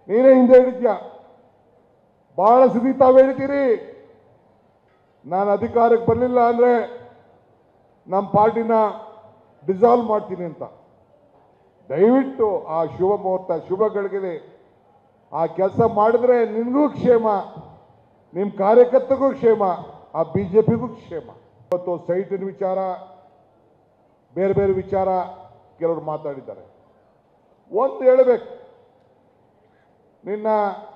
ನೀನೇ ಹಿಂದೆ ಹಿಡಿದ್ಯಾ ಬಹಳ ಸತಿ ತಾವು ಹೇಳ್ತೀರಿ ನಾನು ಅಧಿಕಾರಕ್ಕೆ ಬರಲಿಲ್ಲ ಅಂದ್ರೆ ನಮ್ಮ ಪಾರ್ಟಿನ ಡಿಸಾಲ್ವ್ ಮಾಡ್ತೀನಿ ಅಂತ ದಯವಿಟ್ಟು ಆ ಶುಭ ಮುಹೂರ್ತ ಶುಭ ಗಳಿಗೆಲಿ ಆ ಕೆಲಸ ಮಾಡಿದ್ರೆ ನಿನಗೂ ಕ್ಷೇಮ ನಿಮ್ಮ ಕಾರ್ಯಕರ್ತರಿಗೂ ಕ್ಷೇಮ ಆ ಬಿ ಜೆ ಪಿಗೂ ಕ್ಷೇಮ ಇವತ್ತು ಸೈಟಿನ ವಿಚಾರ ಬೇರೆ ಬೇರೆ ವಿಚಾರ ಕೆಲವರು ಮಾತಾಡಿದ್ದಾರೆ ಒಂದು ಹೇಳಬೇಕು ನಿನ್ನ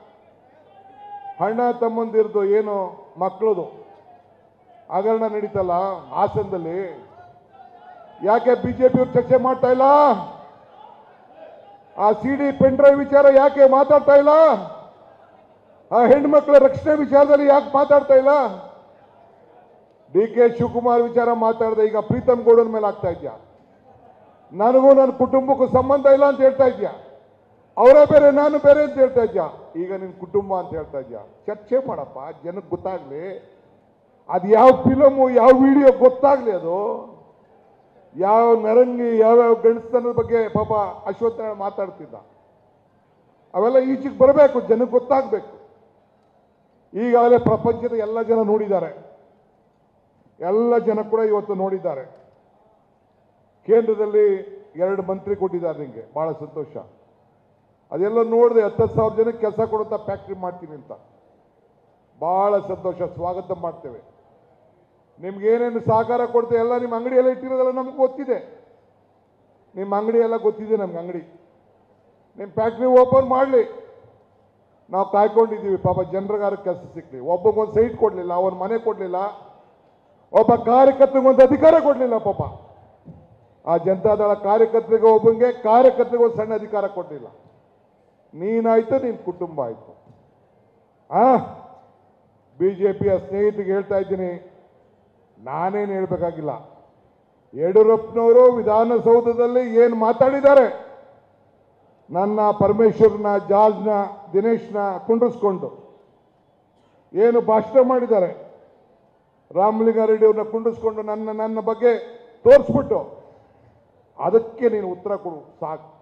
ಅಣ್ಣ ತಮ್ಮಂದಿರ್ದು ಏನು ಮಕ್ಕಳದು ಹಗರಣ ನಡೀತಲ್ಲ ಹಾಸನದಲ್ಲಿ ಯಾಕೆ ಬಿಜೆಪಿ ಚರ್ಚೆ ಮಾಡ್ತಾ ಇಲ್ಲ ಆ ಸಿ ಡಿ ಪೆನ್ ಡ್ರೈವ್ ವಿಚಾರ ಯಾಕೆ ಮಾತಾಡ್ತಾ ಇಲ್ಲ ಆ ಹೆಣ್ಮಕ್ಳ ರಕ್ಷಣೆ ವಿಚಾರದಲ್ಲಿ ಯಾಕೆ ಮಾತಾಡ್ತಾ ಇಲ್ಲ ಡಿ ಕೆ ಶಿವಕುಮಾರ್ ವಿಚಾರ ಮಾತಾಡಿದೆ ಈಗ ಪ್ರೀತಮ್ ಗೌಡನ ಮೇಲೆ ಆಗ್ತಾ ಇದ್ಯಾ ನನಗೂ ನನ್ನ ಕುಟುಂಬಕ್ಕೂ ಸಂಬಂಧ ಇಲ್ಲ ಅಂತ ಹೇಳ್ತಾ ಇದ್ಯಾ ಅವರೇ ಬೇರೆ ನಾನು ಬೇರೆ ಅಂತ ಹೇಳ್ತಾ ಇದ್ಯಾ ಈಗ ನಿನ್ನ ಕುಟುಂಬ ಅಂತ ಹೇಳ್ತಾ ಇದ್ಯಾ ಚರ್ಚೆ ಮಾಡಪ್ಪ ಜನಕ್ಕೆ ಗೊತ್ತಾಗ್ಲಿ ಅದು ಯಾವ ಫಿಲಮು ಯಾವ ವಿಡಿಯೋ ಗೊತ್ತಾಗ್ಲಿ ಅದು ಯಾವ ನರಂಗಿ ಯಾವ್ಯಾವ ಗಂಡಸ್ತನದ ಬಗ್ಗೆ ಪಾಪ ಅಶ್ವತ್ಥ ಮಾತಾಡ್ತಿದ್ದ ಅವೆಲ್ಲ ಈಚೆಗೆ ಬರಬೇಕು ಜನಕ್ಕೆ ಗೊತ್ತಾಗಬೇಕು ಈಗಾಗಲೇ ಪ್ರಪಂಚದ ಎಲ್ಲ ಜನ ನೋಡಿದ್ದಾರೆ ಎಲ್ಲ ಜನ ಕೂಡ ಇವತ್ತು ನೋಡಿದ್ದಾರೆ ಕೇಂದ್ರದಲ್ಲಿ ಎರಡು ಮಂತ್ರಿ ಕೊಟ್ಟಿದ್ದಾರೆ ನಿಮಗೆ ಬಹಳ ಸಂತೋಷ ಅದೆಲ್ಲ ನೋಡಿದೆ ಹತ್ತತ್ತು ಸಾವಿರ ಜನಕ್ಕೆ ಕೆಲಸ ಕೊಡುತ್ತಾ ಫ್ಯಾಕ್ಟ್ರಿ ಮಾಡ್ತೀನಿ ಅಂತ ಬಹಳ ಸಂತೋಷ ಸ್ವಾಗತ ಮಾಡ್ತೇವೆ ನಿಮ್ಗೆ ಏನೇನು ಸಹಕಾರ ಕೊಡ್ತೇವೆ ಎಲ್ಲ ನಿಮ್ಮ ಅಂಗಡಿ ಎಲ್ಲ ಇಟ್ಟಿರೋದೆಲ್ಲ ನಮ್ಗೆ ಗೊತ್ತಿದೆ ನಿಮ್ಮ ಅಂಗಡಿ ಎಲ್ಲ ಗೊತ್ತಿದೆ ನಮ್ಗೆ ಅಂಗಡಿ ನಿಮ್ಮ ಫ್ಯಾಕ್ಟ್ರಿ ಓಪನ್ ಮಾಡಲಿ ನಾವು ಕಾಯ್ಕೊಂಡಿದ್ದೀವಿ ಪಾಪ ಜನರಿಗಾರ ಕೆಲಸ ಸಿಕ್ಲಿ ಒಬ್ಬಗೊಂದು ಸೈಟ್ ಕೊಡಲಿಲ್ಲ ಅವನ ಮನೆ ಕೊಡಲಿಲ್ಲ ಒಬ್ಬ ಕಾರ್ಯಕರ್ತರಿಗೊಂದು ಅಧಿಕಾರ ಕೊಡಲಿಲ್ಲ ಪಾಪ ಆ ಜನತಾದಳ ಕಾರ್ಯಕರ್ತರಿಗೆ ಒಬ್ಬಂಗೆ ಕಾರ್ಯಕರ್ತರಿಗೆ ಒಂದು ಸಣ್ಣ ಅಧಿಕಾರ ಕೊಡಲಿಲ್ಲ ನೀನಾಯ್ತು ನಿನ್ನ ಕುಟುಂಬ ಆಯ್ತು ಆ ಬಿ ಜೆ ಪಿಯ ಸ್ನೇಹಿತರಿಗೆ ಹೇಳ್ತಾ ಇದ್ದೀನಿ ನಾನೇನು ಹೇಳ್ಬೇಕಾಗಿಲ್ಲ ಯಡಿಯೂರಪ್ಪನವರು ವಿಧಾನಸೌಧದಲ್ಲಿ ಏನು ಮಾತಾಡಿದ್ದಾರೆ ನನ್ನ ಪರಮೇಶ್ವರ್ನ ಜಾರ್ಜ್ನ ದಿನೇಶ್ನ ಕುಂಡ್ರಿಸ್ಕೊಂಡು ಏನು ಭಾಷಣ ಮಾಡಿದ್ದಾರೆ ರಾಮಲಿಂಗಾರೆಡ್ಡಿ ಅವ್ರನ್ನ ಕುಂಡಿಸ್ಕೊಂಡು ನನ್ನ ನನ್ನ ಬಗ್ಗೆ ತೋರಿಸ್ಬಿಟ್ಟು ಅದಕ್ಕೆ ನೀನು ಉತ್ತರ ಕೊಡು ಸಾಕು